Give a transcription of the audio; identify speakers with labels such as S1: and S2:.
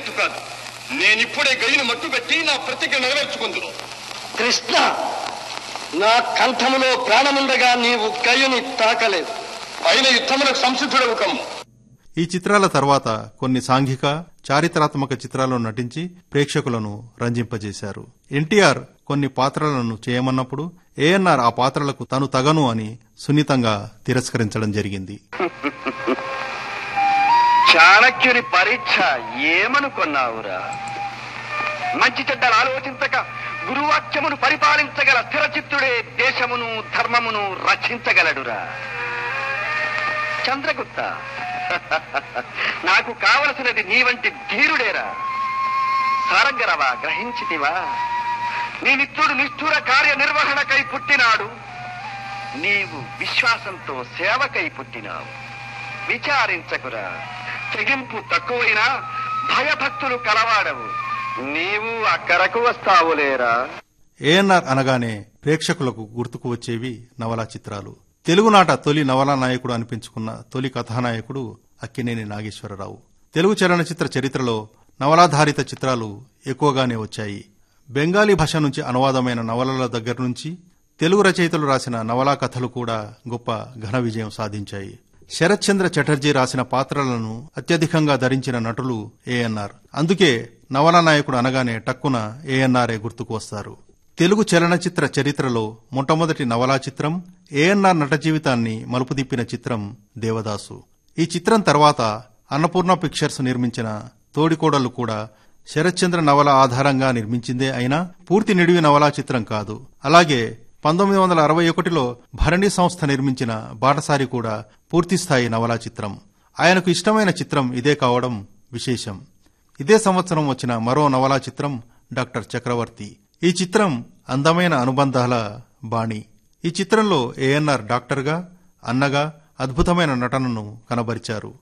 S1: జరిగేట్టు కాదు నేనిప్పుడే గయ్యను మట్టుబెట్టి నా ప్రతిజ్ఞ నెరవేర్చుకుందును
S2: కృష్ణ నా కంఠములో ప్రాణముండగా నీవు గయుని తాకలేదు
S1: అయిన యుద్ధములకు సంసిద్ధుడవు కమ్ము
S3: ఈ చిత్రాల తర్వాత కొన్ని సాంఘిక చారిత్రాత్మక చిత్రాల్లో నటించి ప్రేక్షకులను రంజింపజేశారు ఎన్టీఆర్ కొన్ని పాత్రలను చేయమన్నప్పుడు ఏఎన్ఆర్ ఆ పాత్రలకు తను తగను అని సున్నితంగా తిరస్కరించడం జరిగింది
S4: చాణక్యుని పరీక్ష ఏమనుకున్నావురా మంచి చెడ్డలు ఆలోచించక గురువాక్యమును పరిపాలించగల స్థిరచిత్తుడే దేశమును ధర్మమును రక్షించగలడురా చంద్రగుప్త నాకు కావలసినది నీ వంటి ధీరుడేరా సారంగరవా గ్రహించితివా నీ మిత్రుడు నిష్ఠుర కార్యనిర్వహణకై పుట్టినాడు నీవు విశ్వాసంతో సేవకై పుట్టినావు విచారించకురా తెగింపు తక్కువైనా భయభక్తులు కలవాడవు నీవు అక్కరకు వస్తావులేరా
S3: ఏఎన్ఆర్ అనగానే ప్రేక్షకులకు గుర్తుకు వచ్చేవి నవలా చిత్రాలు తెలుగునాట తొలి నవలా నాయకుడు అనిపించుకున్న తొలి కథానాయకుడు అక్కినేని నాగేశ్వరరావు తెలుగు చలనచిత్ర చరిత్రలో నవలాధారిత చిత్రాలు ఎక్కువగానే వచ్చాయి బెంగాలీ భాష నుంచి అనువాదమైన నవలల దగ్గర నుంచి తెలుగు రచయితలు రాసిన నవలా కథలు కూడా గొప్ప ఘన విజయం సాధించాయి శరత్చంద్ర చటర్జీ రాసిన పాత్రలను అత్యధికంగా ధరించిన నటులు ఏఎన్ఆర్ అందుకే నవలా నాయకుడు అనగానే టక్కున ఏఎన్ఆర్ఏ గుర్తుకు వస్తారు తెలుగు చలనచిత్ర చరిత్రలో మొట్టమొదటి నవలా చిత్రం ఏఎన్ఆర్ నట జీవితాన్ని మలుపు తిప్పిన చిత్రం దేవదాసు ఈ చిత్రం తర్వాత అన్నపూర్ణ పిక్చర్స్ నిర్మించిన తోడికోడలు కూడా శరత్చంద్ర నవల ఆధారంగా నిర్మించిందే అయినా పూర్తి నిడివి నవలా చిత్రం కాదు అలాగే పంతొమ్మిది వందల అరవై ఒకటిలో భరణి సంస్థ నిర్మించిన బాటసారి కూడా పూర్తిస్థాయి నవలా చిత్రం ఆయనకు ఇష్టమైన చిత్రం ఇదే కావడం విశేషం ఇదే సంవత్సరం వచ్చిన మరో నవలా చిత్రం డాక్టర్ చక్రవర్తి ఈ చిత్రం అందమైన అనుబంధాల బాణి ఈ చిత్రంలో ఏఎన్ఆర్ డాక్టర్గా అన్నగా అద్భుతమైన నటనను కనబరిచారు